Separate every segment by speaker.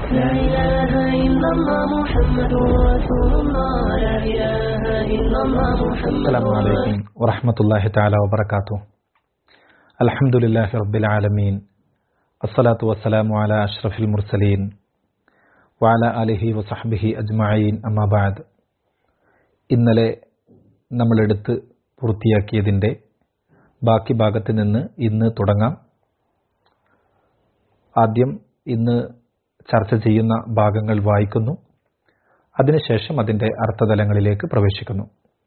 Speaker 1: لا إله إلا الله محمد رسول الله لا إله إلا الله محمد
Speaker 2: السلام عليكم ورحمة الله تعالى وبركاته الحمد لله رب العالمين الصلاة والسلام على أشرف المرسلين وعلى آله وصحبه أجمعين أما بعد ഇന്നലെ നമ്മളെടുത്ത് പൂർത്തിയാക്കിയതിൻ്റെ ബാക്കി ഭാഗത്ത് നിന്ന് ഇന്ന് തുടങ്ങാം ആദ്യം ഇന്ന് ചർച്ച ചെയ്യുന്ന ഭാഗങ്ങൾ വായിക്കുന്നു അതിനുശേഷം അതിൻ്റെ അർത്ഥതലങ്ങളിലേക്ക് പ്രവേശിക്കുന്നു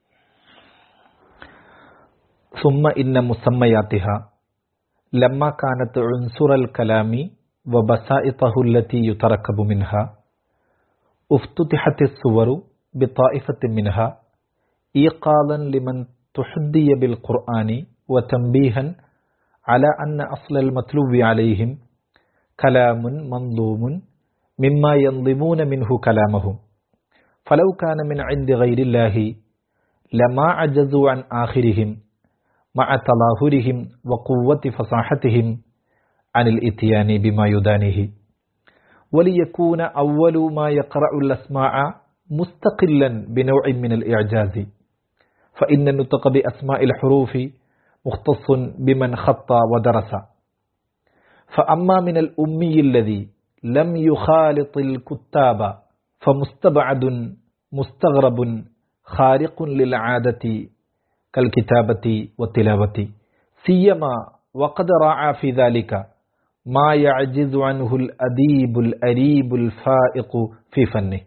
Speaker 2: സുമ്മ ഇന്ന മുസമ്മയാത്തിഹ ലമ്മ കാനത്ത് ഉൻസുറൽ കലാമി വബസാഇത്തഹുല്ലത്തി യുതറക്കബു മിൻഹ ഉഫ്തുതിഹത്തി സുവറു ബിത്തായിഫത്തി മിൻഹ ഈഖാലൻ ലിമൻ തുഹദ്ദിയ ബിൽ ഖുർആനി വതംബീഹൻ على أن أصل المتلو عليهم كلام منظوم مما ينظمون منه كلامهم فلو كان من عند غير الله لما عجزوا عن آخرهم مع تظاهرهم وقوة فصاحتهم عن الإتيان بما يدانيه وليكون أول ما يقرأ الأسماع مستقلا بنوع من الإعجاز فإن النطق بأسماء الحروف مختص بمن خط ودرس فأما من الأمي الذي لم يخالط الكتاب فمستبعد مستغرب خارق للعادة كالكتابة والتلاوة سيما وقد راعى في ذلك ما يعجز عنه الأديب الأريب الفائق في فنه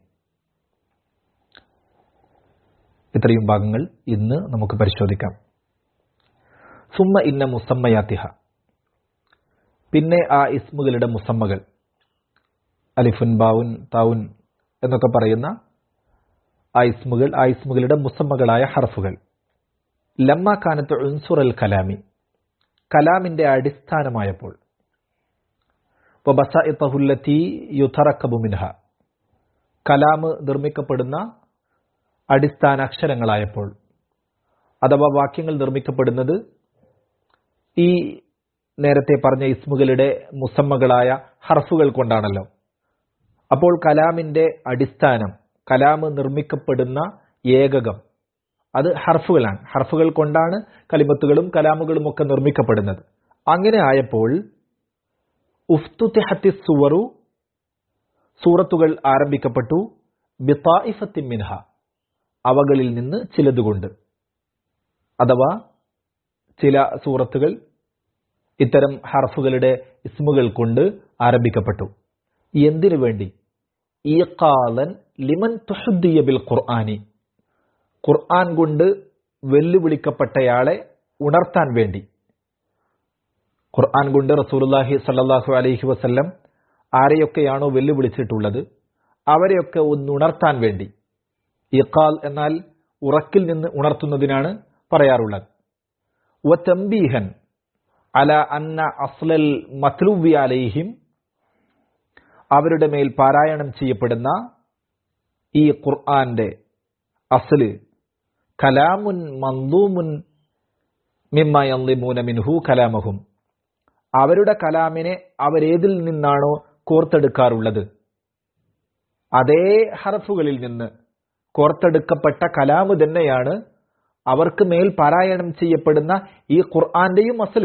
Speaker 2: ഇത്രയും ഭാഗങ്ങൾ ഇന്ന് നമുക്ക് പരിശോധിക്കാം സുമ്മ ഇന്ന മുസമ്മയാത്തിഹ പിന്നെ ആ ഇസ്മുകളുടെ മുസമ്മകൾ അലിഫുൻ ബാവുൻ താവുൻ എന്നൊക്കെ പറയുന്ന ആ ഇസ്മുകൾ ആ ഇസ്മുകളുടെ മുസമ്മകളായ ഹർഫുകൾ ലമ്മ കാനത്ത് ഉൻസുറൽ കലാമി കലാമിന്റെ അടിസ്ഥാനമായപ്പോൾ ബസഇത്തഹുല്ലത്തി യുഥറക്കബു മിൻഹ കലാം നിർമ്മിക്കപ്പെടുന്ന അടിസ്ഥാന അക്ഷരങ്ങളായപ്പോൾ അഥവാ വാക്യങ്ങൾ നിർമ്മിക്കപ്പെടുന്നത് ഈ നേരത്തെ പറഞ്ഞ ഇസ്മുകളുടെ മുസമ്മകളായ ഹർഫുകൾ കൊണ്ടാണല്ലോ അപ്പോൾ കലാമിന്റെ അടിസ്ഥാനം കലാം നിർമ്മിക്കപ്പെടുന്ന ഏകകം അത് ഹർഫുകളാണ് ഹർഫുകൾ കൊണ്ടാണ് കലിമത്തുകളും കലാമുകളും ഒക്കെ നിർമ്മിക്കപ്പെടുന്നത് അങ്ങനെ ആയപ്പോൾ ഉഫ്തുത്തിഹത്തി സുവറു സൂറത്തുകൾ ആരംഭിക്കപ്പെട്ടു ബിത്തായിഫത്തിൻ മിൻഹ അവകളിൽ നിന്ന് ചിലതുകൊണ്ട് അഥവാ ചില സൂറത്തുകൾ ഇത്തരം ഹർഫുകളുടെ ഇസ്മുകൾ കൊണ്ട് ആരംഭിക്കപ്പെട്ടു എന്തിനു വേണ്ടി ഈഖാലൻ ലിമൻ തുഹദ്ദിയ ബിൽ ഖുർആനി ഖുർആൻ കൊണ്ട് വെല്ലുവിളിക്കപ്പെട്ടയാളെ ഉണർത്താൻ വേണ്ടി ഖുർആൻ കൊണ്ട് റസൂലുല്ലാഹി സല്ലാഹു അലൈഹി വസല്ലം ആരെയൊക്കെയാണോ വെല്ലുവിളിച്ചിട്ടുള്ളത് അവരെയൊക്കെ ഒന്ന് ഉണർത്താൻ വേണ്ടി ഇഖാൽ എന്നാൽ ഉറക്കിൽ നിന്ന് ഉണർത്തുന്നതിനാണ് പറയാറുള്ളത് വതംബീഹൻ അല അന്ന അസ്ലൽ മത്ലുവി അലൈഹിം അവരുടെ മേൽ പാരായണം ചെയ്യപ്പെടുന്ന ഈ ഖുർആന്റെ അസ്ല് കലാമുൻ മന്ദൂമുൻ മിമ്മയന്തിമൂന മിൻഹു കലാമഹും അവരുടെ കലാമിനെ അവരേതിൽ നിന്നാണോ കോർത്തെടുക്കാറുള്ളത് അതേ ഹർഫുകളിൽ നിന്ന് കോർത്തെടുക്കപ്പെട്ട കലാമ് തന്നെയാണ് അവർക്ക് മേൽ പാരായണം ചെയ്യപ്പെടുന്ന ഈ ഖുർആന്റെയും അസല്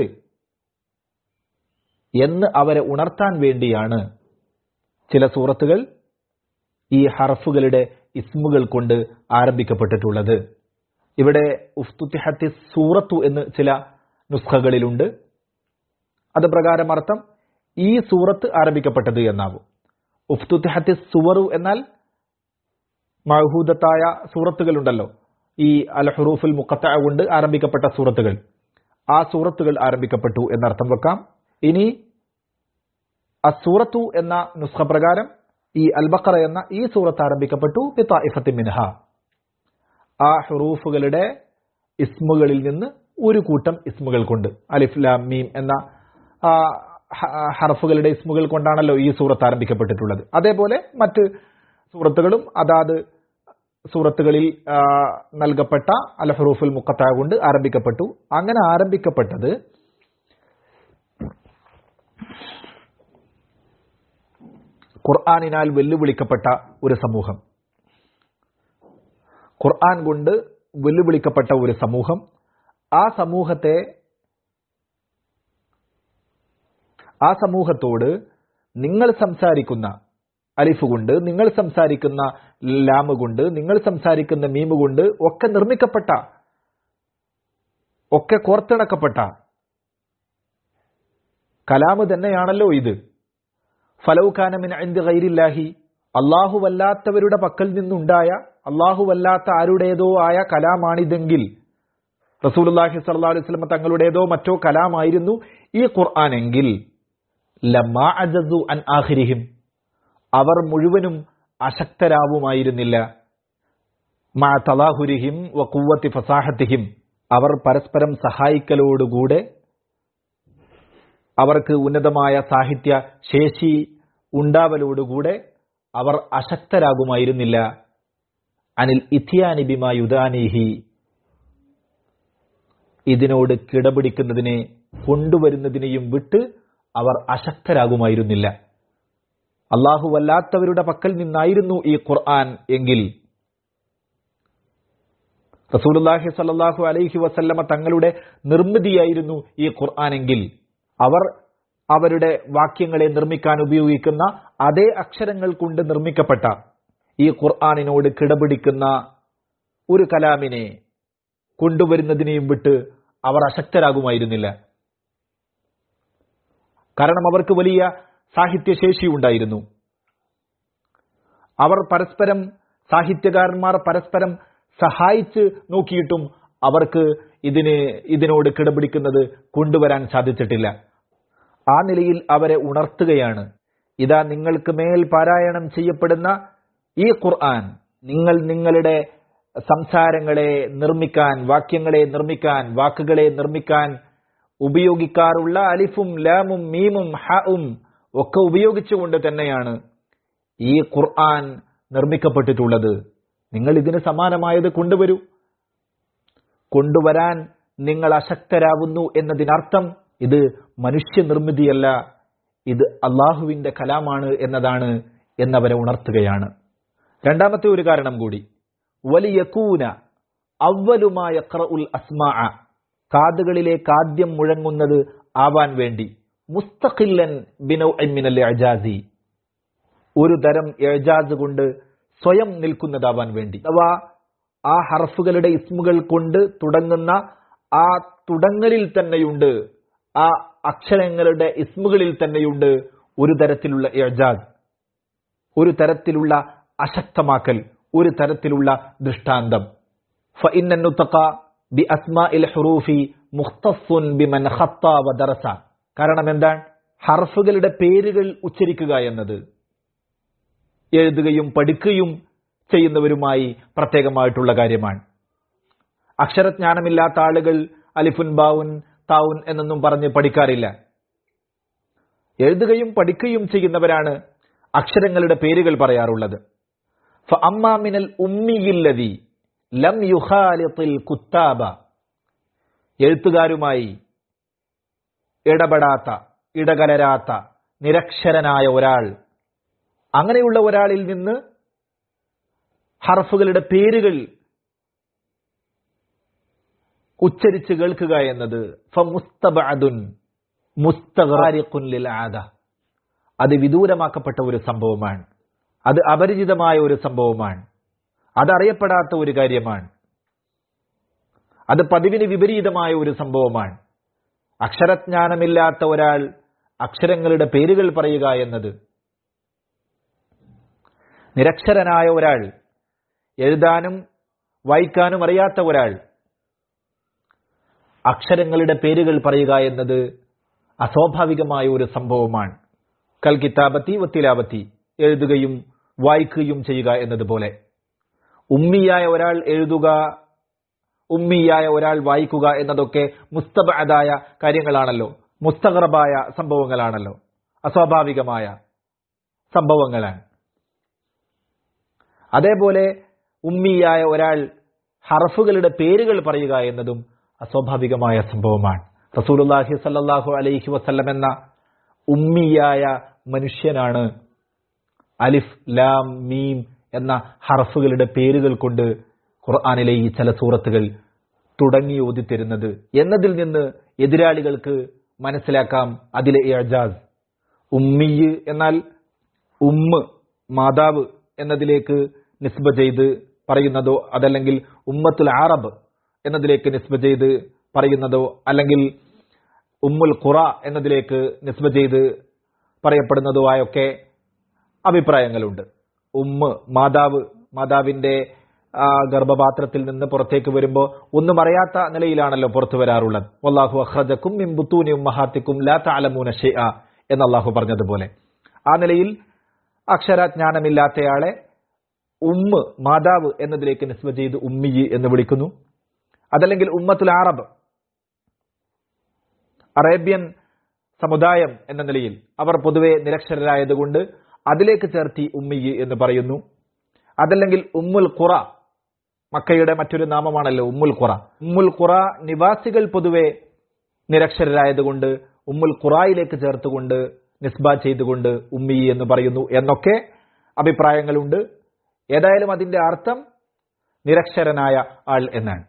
Speaker 2: എന്ന് അവരെ ഉണർത്താൻ വേണ്ടിയാണ് ചില സൂറത്തുകൾ ഈ ഹർഫുകളുടെ ഇസ്മുകൾ കൊണ്ട് ആരംഭിക്കപ്പെട്ടിട്ടുള്ളത് ഇവിടെ ഉഫ്തുത്തിഹത്തി സൂറത്തു എന്ന് ചില നുസ്ഖകളിലുണ്ട് അത് പ്രകാരം അർത്ഥം ഈ സൂറത്ത് ആരംഭിക്കപ്പെട്ടത് എന്നാവും ഉഫ്തുത്തിഹത്തി സുവറു എന്നാൽ മഹൂദത്തായ സൂറത്തുകളുണ്ടല്ലോ ഈ അൽ ഹുറൂഫുൽ മുഖത്ത കൊണ്ട് ആരംഭിക്കപ്പെട്ട സൂറത്തുകൾ ആ സൂറത്തുകൾ ആരംഭിക്കപ്പെട്ടു എന്നർത്ഥം വെക്കാം ഇനി അസൂറത്തു എന്ന നുസ്ഖ പ്രകാരം ഈ അൽബക്കറ എന്ന ഈ സൂറത്ത് ആരംഭിക്കപ്പെട്ടു ബിത്തായിഫത്തി മിൻഹ ആ ഹുറൂഫുകളുടെ ഇസ്മുകളിൽ നിന്ന് ഒരു കൂട്ടം ഇസ്മുകൾ കൊണ്ട് അലിഫ് ലാം മീം എന്ന ആ, ഹ- ഹർഫുകളുടെ ഇസ്മുകൾ കൊണ്ടാണല്ലോ ഈ സൂറത്ത് ആരംഭിക്കപ്പെട്ടിട്ടുള്ളത് അതേപോലെ മറ്റ് സൂറത്തുകളും അതാത് സൂറത്തുകളിൽ ആ, നൽകപ്പെട്ട അൽ ഹുറൂഫുൽ മുക്കത്ത കൊണ്ട് ആരംഭിക്കപ്പെട്ടു അങ്ങനെ ആരംഭിക്കപ്പെട്ടത് ഖുർആാനിനാൽ വെല്ലുവിളിക്കപ്പെട്ട ഒരു സമൂഹം ഖുർആൻ കൊണ്ട് വെല്ലുവിളിക്കപ്പെട്ട ഒരു സമൂഹം ആ സമൂഹത്തെ ആ സമൂഹത്തോട് നിങ്ങൾ സംസാരിക്കുന്ന അലിഫ് കൊണ്ട് നിങ്ങൾ സംസാരിക്കുന്ന ലാമ് കൊണ്ട് നിങ്ങൾ സംസാരിക്കുന്ന മീമ് കൊണ്ട് ഒക്കെ നിർമ്മിക്കപ്പെട്ട ഒക്കെ കോർത്തിണക്കപ്പെട്ട കലാമ് തന്നെയാണല്ലോ ഇത് ഫലൗഖാനമിൻ അൻഡ് ഗൈരില്ലാഹി അള്ളാഹുവല്ലാത്തവരുടെ പക്കൽ നിന്നുണ്ടായ അള്ളാഹുവല്ലാത്ത ആരുടേതോ ആയ കലാമാണിതെങ്കിൽ റസൂലുല്ലാഹി സല്ലാ അലൈഹി സ്വലമ തങ്ങളുടേതോ മറ്റോ കലാമായിരുന്നു ഈ ഖുർആൻ എങ്കിൽ ലമ്മാ അജസു അൻ ആഹിരിഹിം അവർ മുഴുവനും അശക്തരാവുമായിരുന്നില്ല മാ തലാഹുരിഹിം വ കുവത്തി ഫസാഹത്തിഹിം അവർ പരസ്പരം സഹായിക്കലോടുകൂടെ അവർക്ക് ഉന്നതമായ സാഹിത്യ ശേഷി ഉണ്ടാവലോടുകൂടെ അവർ അശക്തരാകുമായിരുന്നില്ല അനിൽ ഇഥിയാനിബിമ യുദാനിഹി ഇതിനോട് കിടപിടിക്കുന്നതിനെ കൊണ്ടുവരുന്നതിനെയും വിട്ട് അവർ അശക്തരാകുമായിരുന്നില്ല അള്ളാഹുവല്ലാത്തവരുടെ പക്കൽ നിന്നായിരുന്നു ഈ ഖുർആൻ എങ്കിൽ റസൂലുല്ലാഹി സല്ലാഹു അലൈഹി വസല്ലമ തങ്ങളുടെ നിർമ്മിതിയായിരുന്നു ഈ ഖുർആൻ എങ്കിൽ അവർ അവരുടെ വാക്യങ്ങളെ നിർമ്മിക്കാൻ ഉപയോഗിക്കുന്ന അതേ അക്ഷരങ്ങൾ കൊണ്ട് നിർമ്മിക്കപ്പെട്ട ഈ ഖുർആാനിനോട് കിടപിടിക്കുന്ന ഒരു കലാമിനെ കൊണ്ടുവരുന്നതിനെയും വിട്ട് അവർ അശക്തരാകുമായിരുന്നില്ല കാരണം അവർക്ക് വലിയ സാഹിത്യശേഷി ഉണ്ടായിരുന്നു അവർ പരസ്പരം സാഹിത്യകാരന്മാർ പരസ്പരം സഹായിച്ച് നോക്കിയിട്ടും അവർക്ക് ഇതിന് ഇതിനോട് കിടപിടിക്കുന്നത് കൊണ്ടുവരാൻ സാധിച്ചിട്ടില്ല ആ നിലയിൽ അവരെ ഉണർത്തുകയാണ് ഇതാ നിങ്ങൾക്ക് മേൽ പാരായണം ചെയ്യപ്പെടുന്ന ഈ ഖുർആൻ നിങ്ങൾ നിങ്ങളുടെ സംസാരങ്ങളെ നിർമ്മിക്കാൻ വാക്യങ്ങളെ നിർമ്മിക്കാൻ വാക്കുകളെ നിർമ്മിക്കാൻ ഉപയോഗിക്കാറുള്ള അലിഫും ലാമും മീമും ഹവും ഒക്കെ ഉപയോഗിച്ചുകൊണ്ട് തന്നെയാണ് ഈ ഖുർആൻ നിർമ്മിക്കപ്പെട്ടിട്ടുള്ളത് നിങ്ങൾ ഇതിന് സമാനമായത് കൊണ്ടുവരൂ കൊണ്ടുവരാൻ നിങ്ങൾ അശക്തരാകുന്നു എന്നതിനർത്ഥം ഇത് മനുഷ്യനിർമ്മിതിയല്ല ഇത് അള്ളാഹുവിന്റെ കലാമാണ് എന്നതാണ് എന്നവരെ ഉണർത്തുകയാണ് രണ്ടാമത്തെ ഒരു കാരണം കൂടി വലിയക്കൂന അവലുമായ ഉൽ അസ്മാ കാതുകളിലേക്ക് ആദ്യം മുഴങ്ങുന്നത് ആവാൻ വേണ്ടി മുസ്തഖില്ലൻ ബിനൗ എമ്മിനൽ അജാസി ഒരു തരം എജാസ് കൊണ്ട് സ്വയം നിൽക്കുന്നതാവാൻ വേണ്ടി അഥവാ ആ ഹർഫുകളുടെ ഇസ്മുകൾ കൊണ്ട് തുടങ്ങുന്ന ആ തുടങ്ങലിൽ തന്നെയുണ്ട് ആ അക്ഷരങ്ങളുടെ ഇസ്മുകളിൽ തന്നെയുണ്ട് ഒരു തരത്തിലുള്ള എജാസ് ഒരു തരത്തിലുള്ള അശക്തമാക്കൽ ഒരു തരത്തിലുള്ള ദൃഷ്ടാന്തം ബി അസ്മാ ഇൽ ഹുറൂഫി മുഖ്തസുൻ ബിമൻ ഖത്ത വ ദറസ കാരണം എന്താണ് ഹർഫുകളുടെ പേരുകൾ ഉച്ചരിക്കുക എന്നത് എഴുതുകയും പഠിക്കുകയും ചെയ്യുന്നവരുമായി പ്രത്യേകമായിട്ടുള്ള കാര്യമാണ് അക്ഷരജ്ഞാനമില്ലാത്ത ആളുകൾ അലിഫുൻ ബാവുൻ താവുൻ എന്നൊന്നും പറഞ്ഞ് പഠിക്കാറില്ല എഴുതുകയും പഠിക്കുകയും ചെയ്യുന്നവരാണ് അക്ഷരങ്ങളുടെ പേരുകൾ പറയാറുള്ളത് അമ്മാമിനൽ ഉമ്മിയില്ലതി ലം യുഹാലിത്തിൽ കുത്താബ എഴുത്തുകാരുമായി ഇടപെടാത്ത ഇടകലരാത്ത നിരക്ഷരനായ ഒരാൾ അങ്ങനെയുള്ള ഒരാളിൽ നിന്ന് ഹർഫുകളുടെ പേരുകൾ ഉച്ചരിച്ച് കേൾക്കുക എന്നത് അത് വിദൂരമാക്കപ്പെട്ട ഒരു സംഭവമാണ് അത് അപരിചിതമായ ഒരു സംഭവമാണ് അതറിയപ്പെടാത്ത ഒരു കാര്യമാണ് അത് പതിവിന് വിപരീതമായ ഒരു സംഭവമാണ് അക്ഷരജ്ഞാനമില്ലാത്ത ഒരാൾ അക്ഷരങ്ങളുടെ പേരുകൾ പറയുക എന്നത് നിരക്ഷരനായ ഒരാൾ എഴുതാനും വായിക്കാനും അറിയാത്ത ഒരാൾ അക്ഷരങ്ങളുടെ പേരുകൾ പറയുക എന്നത് അസ്വാഭാവികമായ ഒരു സംഭവമാണ് കൽ കിതാബത്തി വത്തിലാവത്തി എഴുതുകയും വായിക്കുകയും ചെയ്യുക എന്നതുപോലെ ഉമ്മിയായ ഒരാൾ എഴുതുക ഉമ്മിയായ ഒരാൾ വായിക്കുക എന്നതൊക്കെ മുസ്തബായ കാര്യങ്ങളാണല്ലോ മുസ്തഖറബായ സംഭവങ്ങളാണല്ലോ അസ്വാഭാവികമായ സംഭവങ്ങളാണ് അതേപോലെ ഉമ്മിയായ ഒരാൾ ഹർഫുകളുടെ പേരുകൾ പറയുക എന്നതും അസ്വാഭാവികമായ സംഭവമാണ് റസൂലുല്ലാഹി സല്ലാഹു അലൈഹി വസല്ലം എന്ന ഉമ്മിയായ മനുഷ്യനാണ് അലിഫ് ലാം മീം എന്ന ഹർഫുകളുടെ പേരുകൾ കൊണ്ട് ഖുർആാനിലെ ഈ ചില സൂറത്തുകൾ തുടങ്ങി ഓതിത്തരുന്നത് എന്നതിൽ നിന്ന് എതിരാളികൾക്ക് മനസ്സിലാക്കാം അതിലെ ഇഅജാസ് ഉമ്മിയ് എന്നാൽ ഉമ്മ് മാതാവ് എന്നതിലേക്ക് നിസ്ബ ചെയ്ത് പറയുന്നതോ അതല്ലെങ്കിൽ ഉമ്മത്തുൽ ആറബ് എന്നതിലേക്ക് നിസ്ബ ചെയ്ത് പറയുന്നതോ അല്ലെങ്കിൽ ഉമ്മുൽ ഖുറ എന്നതിലേക്ക് നിസ്ബ ചെയ്ത് പറയപ്പെടുന്നതോ ആയൊക്കെ അഭിപ്രായങ്ങളുണ്ട് ഉമ്മ് മാതാവ് മാതാവിന്റെ ആ, ഗർഭപാത്രത്തിൽ നിന്ന് പുറത്തേക്ക് വരുമ്പോൾ ഒന്നും അറിയാത്ത നിലയിലാണല്ലോ പുറത്തു വരാറുള്ളത് വല്ലാഹു അഖ്റജക്കും മിൻ ബുത്തൂനി ഉമ്മഹാത്തിക്കും ലാ തഅലമൂന ഷൈഅ എന്ന് അള്ളാഹു പറഞ്ഞതുപോലെ ആ നിലയിൽ അക്ഷരജ്ഞാനമില്ലാത്തയാളെ ഉമ്മ് മാതാവ് എന്നതിലേക്ക് നിസ്ബ ചെയ്ത് ഉമ്മി എന്ന് വിളിക്കുന്നു അതല്ലെങ്കിൽ ഉമ്മത്തുൽ അറബ് അറേബ്യൻ സമുദായം എന്ന നിലയിൽ അവർ പൊതുവെ നിരക്ഷരരായതുകൊണ്ട് അതിലേക്ക് ചേർത്തി ഉമ്മി എന്ന് പറയുന്നു അതല്ലെങ്കിൽ ഉമ്മുൽ ഖുറ മക്കയുടെ മറ്റൊരു നാമമാണല്ലോ ഉമ്മുൽ ഖുറ ഉമ്മുൽ ഖുറ നിവാസികൾ പൊതുവെ നിരക്ഷരരായതുകൊണ്ട് ഉമ്മുൽ ഖുറായിലേക്ക് ചേർത്തുകൊണ്ട് നിസ്ബ ചെയ്തുകൊണ്ട് ഉമ്മി എന്ന് പറയുന്നു എന്നൊക്കെ അഭിപ്രായങ്ങളുണ്ട് ഏതായാലും അതിന്റെ അർത്ഥം നിരക്ഷരനായ ആൾ എന്നാണ്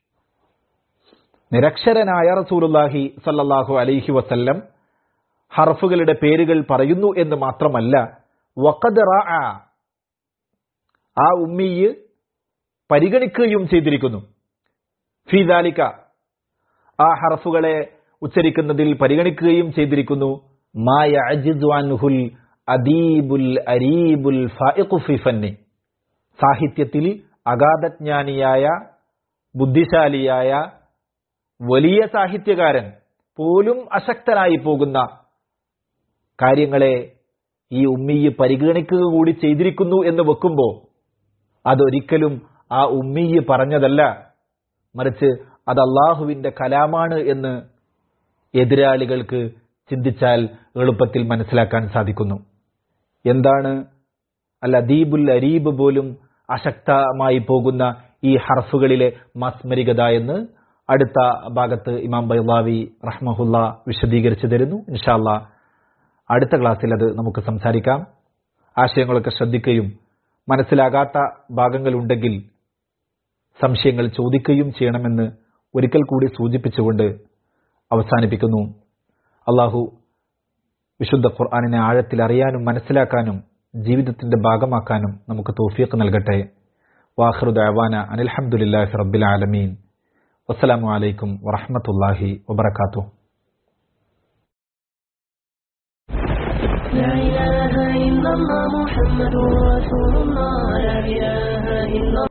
Speaker 2: നിരക്ഷരനായ റസൂലുല്ലാഹി സല്ലല്ലാഹു അലൈഹി വസല്ലം ഹർഫുകളുടെ പേരുകൾ പറയുന്നു എന്ന് മാത്രമല്ല വഖദ് റഅ ആ ഉമ്മിയ് പരിഗണിക്കുകയും ചെയ്തിരിക്കുന്നു ഫിദാലിക ആ ഹർഫുകളെ ഉച്ചരിക്കുന്നതിൽ പരിഗണിക്കുകയും ചെയ്തിരിക്കുന്നു മാ യഅജിസു അൻഹുൽ അദീബുൽ അരീബുൽ ഫായിഖു ഫി ഫന്നി സാഹിത്യത്തിൽ അഗാധജ്ഞാനിയായ ബുദ്ധിശാലിയായ വലിയ സാഹിത്യകാരൻ പോലും അശക്തനായി പോകുന്ന കാര്യങ്ങളെ ഈ ഉമ്മിയ് പരിഗണിക്കുക കൂടി ചെയ്തിരിക്കുന്നു എന്ന് വെക്കുമ്പോൾ അതൊരിക്കലും ആ ഉമ്മിയ് പറഞ്ഞതല്ല മറിച്ച് അത് അള്ളാഹുവിന്റെ കലാമാണ് എന്ന് എതിരാളികൾക്ക് ചിന്തിച്ചാൽ എളുപ്പത്തിൽ മനസ്സിലാക്കാൻ സാധിക്കുന്നു എന്താണ് അൽ അദീബുൽ അരീബ് പോലും അശക്തമായി പോകുന്ന ഈ ഹർഫുകളിലെ മാസ്മരികത എന്ന് അടുത്ത ഭാഗത്ത് ഇമാം ബൈലാവി റഹ്മഹുല്ല വിശദീകരിച്ചു തരുന്നു ഇൻഷാല്ല അടുത്ത ക്ലാസ്സിൽ അത് നമുക്ക് സംസാരിക്കാം ആശയങ്ങളൊക്കെ ശ്രദ്ധിക്കുകയും മനസ്സിലാകാത്ത ഭാഗങ്ങളുണ്ടെങ്കിൽ സംശയങ്ങൾ ചോദിക്കുകയും ചെയ്യണമെന്ന് ഒരിക്കൽ കൂടി സൂചിപ്പിച്ചുകൊണ്ട് അവസാനിപ്പിക്കുന്നു അള്ളാഹു വിശുദ്ധ ഖുർആാനിനെ ആഴത്തിൽ അറിയാനും മനസ്സിലാക്കാനും ജീവിതത്തിന്റെ ഭാഗമാക്കാനും നമുക്ക് തോഫിയൊക്കെ നൽകട്ടെ വാഹൃദ അവാന അനിൽഹമുല്ലാഹി റബ്ബിൽ ആലമീൻ വസ്സലാമു അലൈക്കും വറഹമത്തല്ലാഹി വബർക്കാത്തു
Speaker 1: لا إله إلا الله محمد رسول الله لا إله